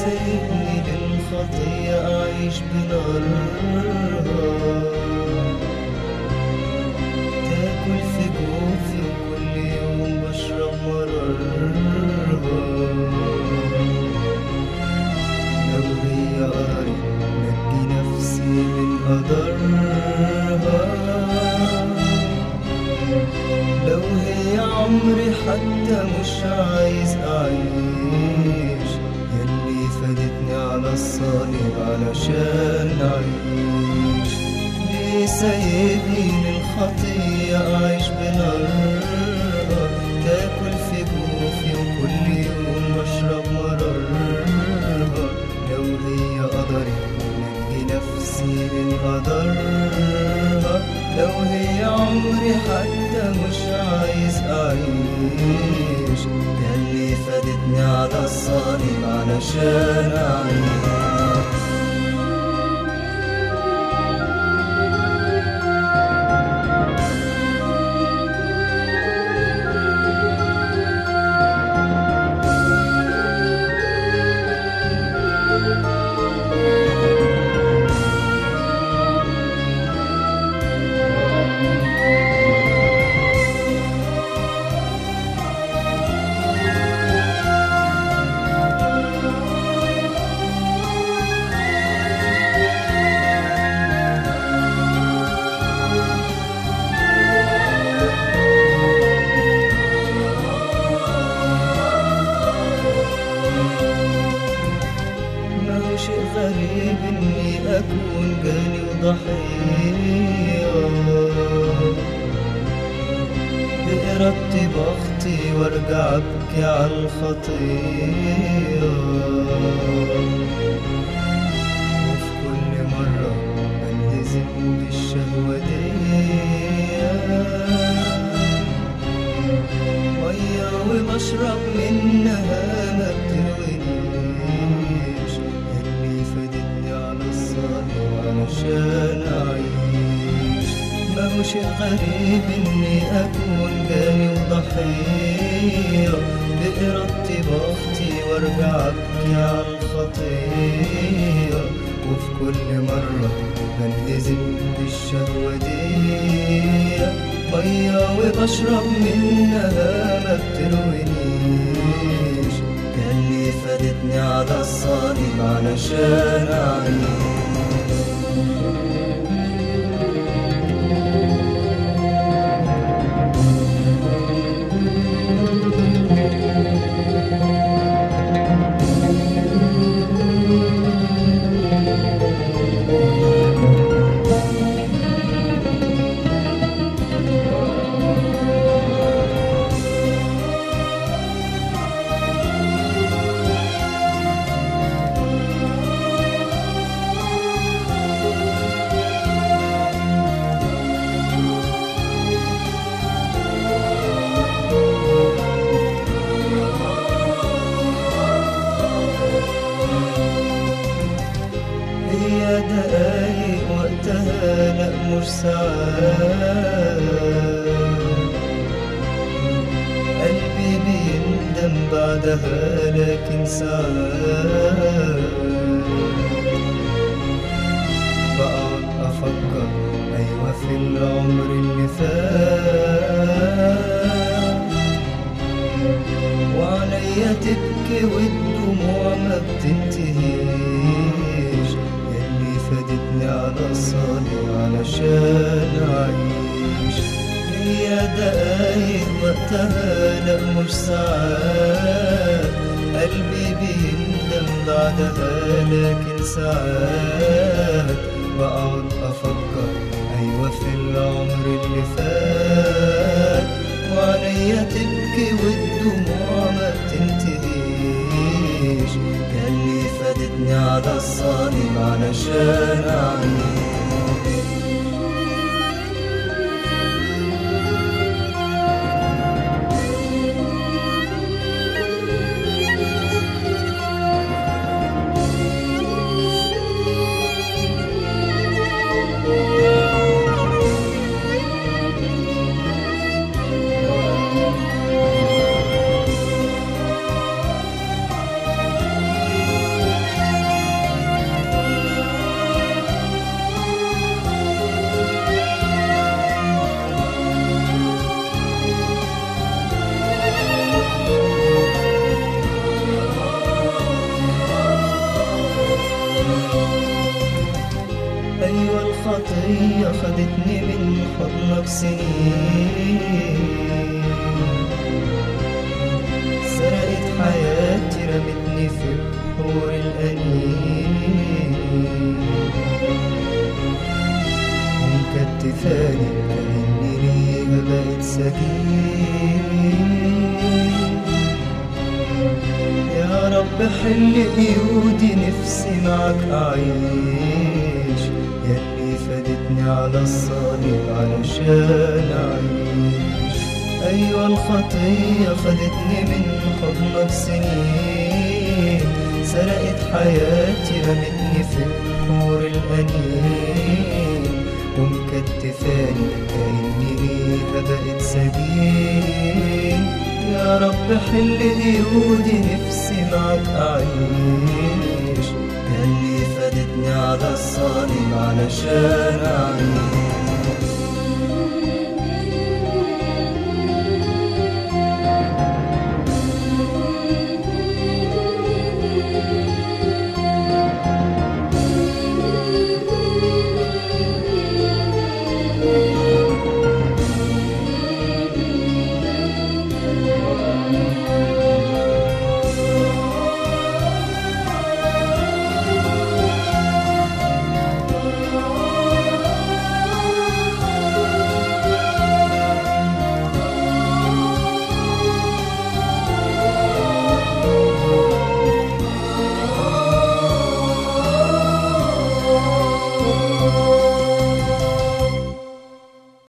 سايبني للخطية أعيش بنارها تاكل في جوفي وكل يوم بشرب مرارها لو هي قاري نجي نفسي من قدرها لو هي عمري حتى مش عايز أعيش يلي فادتني على الصليب علشان أعيش ليه سايبني للخطية أعيش بنارها تاكل في جوفي وكل يوم بشرب مرارها لو هي قدري نجي نفسي من قدرها لو هي عمري حتى مش عايز أعيش يلي فادتني على الصليب علشان أعيش ما هو شيء غريب اني اكون جاني وضحية بإرادتي بخطي وارجع ابكي على الخطية وفي كل مرة بنهزم بالشهوة دي مية وبشرب منها ما بتروينيش اللي فادتني على الصليب علشان أعيش ما هو شيء غريب إني أكون جاني وضحية بإرادتي بخطي وأرجع أبكي على الخطية وفي كل مرة بنهزم بالشهوة دي مية وبشرب منها ما بتروينيش ياللي فادتني على الصليب علشان أعيش هي دقايق وقتها لا مش ساعات قلبي بيندم بعدها لكن ساعات بقعد أفكر أيوة في العمر اللي فات وعليا تبكي والدموع ما بتنتهيش يلي فادتني على الصليب علشان أعيش هي دقايق وقتها لا مش ساعات قلبي بيندم بعدها لكن ساعات بقعد أفكر أيوة في العمر اللي فات وعليا تبكي والدموع ما بتنتهيش ياللي فادتني على الصليب علشان أعيش الخطية خدتني من حضنك سنين سرقت حياتي رمتني في بحور الأنين ومكتفاني كأني ليها بقت سجين يا رب حل قيودي نفسي معك أعيش يلي فادتني على الصليب علشان أعيش أيوة الخطية خدتني من حضنك سنين سرقت حياتي رمتني في بحور الأنين ومكتفاني كأني ليها بقت سجين يا رب حل قيودي نفسي معك أعيش ياللي فادتني على الصليب علشان أعيش